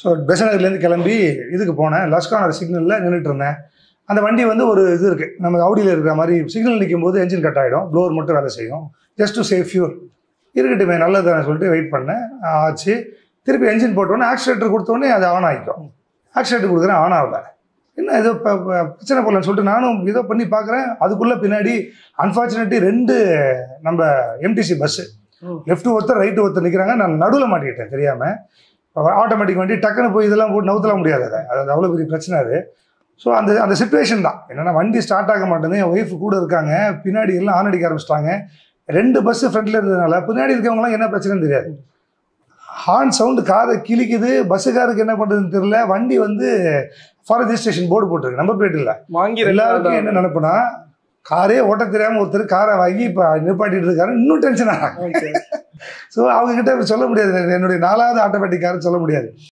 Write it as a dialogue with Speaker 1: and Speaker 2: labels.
Speaker 1: So பெசநகர்லேருந்து கிளம்பி இதுக்கு போனேன் லஸ்கானர் சிக்னலில் நின்றுட்டு இருந்தேன் அந்த வண்டி வந்து ஒரு இது இருக்குது நம்ம அவுடியில் இருக்கிற மாதிரி சிக்னல் நிற்கும் போது என்ஜின் கட் ஆகிடும் ப்ளோவர் மட்டும் வேலை செய்யும் ஜஸ்ட் டு சேவ் ஃபியூல் இருக்கட்டுமே நல்லதுன்னு சொல்லிட்டு வெயிட் பண்ணேன் ஆச்சு திருப்பி என்ஜின் போட்டோன்னே ஆக்சிலேட்டர் கொடுத்தோடனே அது ஆன் ஆகிக்கும் ஆக்சிலேட்டர் கொடுக்குறேன் ஆன் ஆகல என்ன ஏதோ ப- ப- பிரச்சனை போடலன்னு சொல்லிட்டு நானும் ஏதோ பண்ணி பார்க்குறேன் அதுக்குள்ளே பின்னாடி அன்ஃபார்ச்சுனேட்லி ரெண்டு நம்ம எம்டிசி பஸ்ஸு
Speaker 2: ஓ.
Speaker 1: லெஃப்ட் ஒருத்தர் ரைட்டு ஒருத்தர் நிற்கிறாங்க நான் நடுவில் மாட்டிக்கிட்டேன் தெரியாமல் ஆட்டோமேட்டிக் வண்டி டக்குன்னு போய் இதெல்லாம் போட்டு நவுத்தலாம் முடியாது அதை அது அவ்வளோ பெரிய பிரச்சனை அது ஸோ அந்த அந்த சுச்சுவேஷன் தான் என்னன்னா வண்டி ஸ்டார்ட் ஆக மாட்டேங்குது என் ஒய்ஃப் கூட இருக்காங்க பின்னாடி எல்லாம் ஆன் அடிக்க ஆரம்பிச்சிட்டாங்க ரெண்டு பஸ் ஃப்ரண்ட்ல இருந்ததுனால பின்னாடி இருக்கவங்களாம் என்ன பிரச்சனைன்னு தெரியாது ஹார்ன் சவுண்டு காதை கிழிக்குது பஸ்ஸுக்காருக்கு என்ன பண்ணுறதுன்னு தெரியல வண்டி வந்து ஃபார் ரெஜிஸ்ட்ரேஷன் போர்டு போட்டிருக்கு நம்பர் பிளேட் இல்லை
Speaker 2: வாங்கி
Speaker 1: எல்லாருக்கும் என்ன நினைப்புனா காரே ஓட்ட தெரியாமல் ஒருத்தர் காரை வாங்கி இப்போ நிப்பாட்டிட்டு இருக்காரு இன்னும் டென்ஷன் ஆகும்
Speaker 2: ஓகே
Speaker 1: ஸோ அவங்க கிட்ட சொல்ல முடியாது என்னுடைய நாலாவது ஆட்டோமேட்டிக் கார் சொல்ல முடியாது